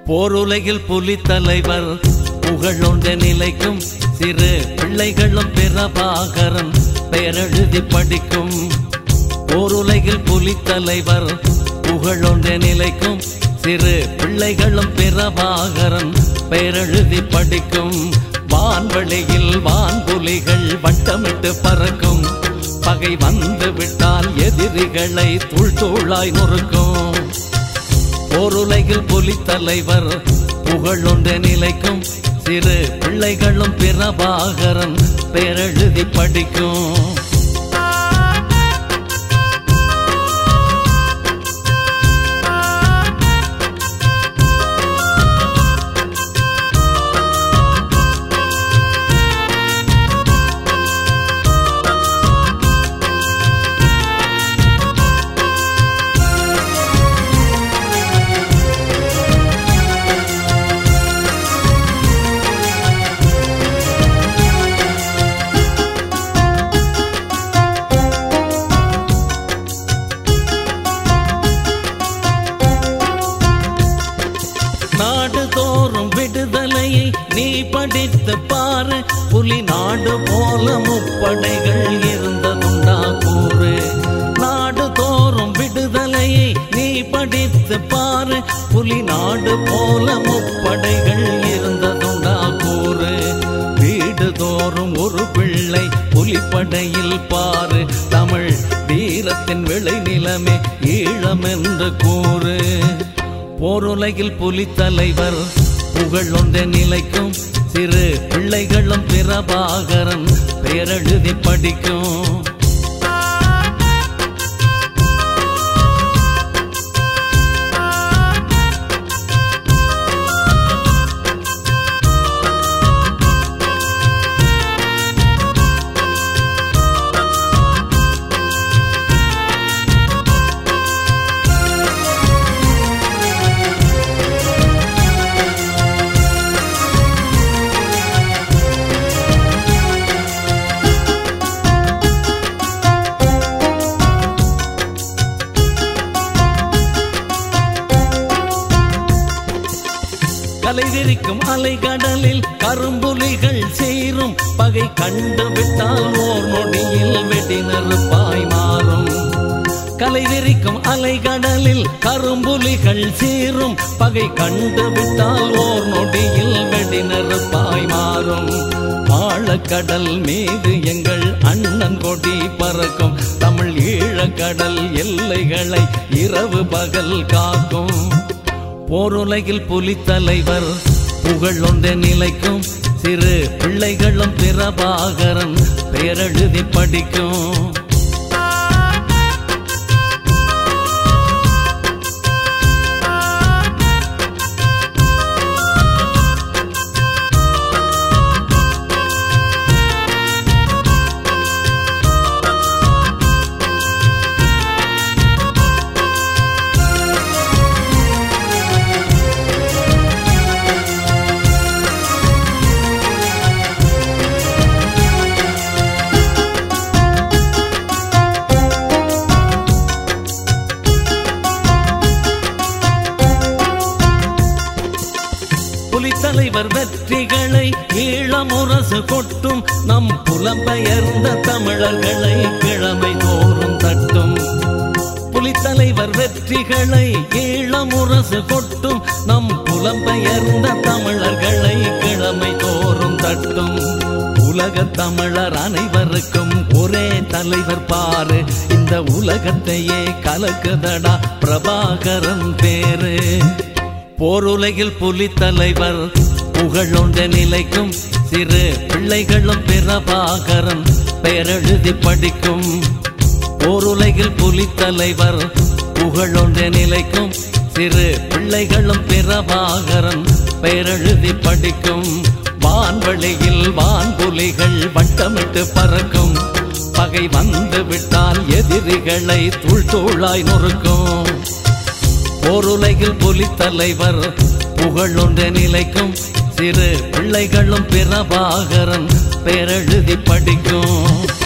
போருலகில் புலி தலைவர் புகழொன்ற நிலைக்கும் சிறு பிள்ளைகளும் பிரபாகரன் பெயரெழுதி படிக்கும் போருலகில் புலி தலைவர் புகழொன்ற நிலைக்கும் சிறு பிள்ளைகளும் பிரபாகரன் பெயரெழுதி படிக்கும் வான்வெளியில் வான்புலிகள் வட்டமிட்டு பறக்கும் பகை வந்து விட்டால் எதிரிகளை தூள் தூளாய் நொறுக்கும் போருலகில் புலி தலைவர் புகழொன்ற நிலைக்கும் சிறு பிள்ளைகளும் பிரபாகரன் பெயரெழுதி படிக்கும் நாடு தோறும் விடுதலையை நீ படித்து பாரு புலி நாடு போல முப்படைகள் இருந்ததுண்டா கூறு நாடு தோறும் விடுதலையை நீ படித்து பாரு புலி நாடு போல முப்படைகள் இருந்ததுண்டா கூறு வீடு தோறும் ஒரு பிள்ளை புலிப்படையில் பாரு தமிழ் வீரத்தின் விளை நிலமே ஈழம் என்று கூறு போருலகில் புலி தலைவர் புகழொன்ற நிலைக்கும் சிறு பிள்ளைகளும் பிரபாகரன் பெயரெழுதி படிக்கும் கலைவிரிக்கும் அலைகடலில் கரும்புலிகள் சேரும் பகை கண்டு விட்டால் ஓர் நொடியில் வெடி நெருப்பாய் மாறும் கலைவிரிக்கும் அலைகடலில் கரும்புலிகள் சேரும் பகை கண்டு விட்டால் ஓர் நொடியில் வெடி நெருப்பாய் மாறும் ஆழக்கடல் மீது எங்கள் அண்ணன் கொடி பறக்கும் தமிழ் ஈழக்கடல் எல்லைகளை இரவு பகல் காக்கும் போருலகில் புலி தலைவர் புகழொன்ற நிலைக்கும் சிறு பிள்ளைகளும் பிரபாகரன் பெயரெழுதி படிக்கும் புலித்தலைவர் வெற்றிகளை ஈழமுரசு கொட்டும் நம் புலம்பெயர்ந்த தமிழர்களை கிழமை தோறும் தட்டும் புலித்தலைவர் வெற்றிகளை ஈழமுரசு கொட்டும் நம் புலம்பெயர்ந்த தமிழர்களை கிழமை தோறும் தட்டும் உலக தமிழர் அனைவருக்கும் ஒரே தலைவர் பாரு இந்த உலகத்தையே கலக்குதடா பிரபாகரன் பேரு போருலகில் புலி தலைவர் புகழொன்ற நிலைக்கும் சிறு பிள்ளைகளும் பிரபாகரன் பெயரெழுதி படிக்கும் போருலகில் புலி தலைவர் புகழொன்ற நிலைக்கும் சிறு பிள்ளைகளும் பிரபாகரன் பெயரெழுதி படிக்கும் வான்வெளியில் வான்புலிகள் வட்டமிட்டு பறக்கும் பகை வந்து விட்டால் எதிரிகளை தூள் தூளாய் நொறுக்கும் போருலகில் புலி தலைவர் புகழொன்ற நிலைக்கும் சிறு பிள்ளைகளும் பிரபாகரன் பெயரெழுதி படிக்கும்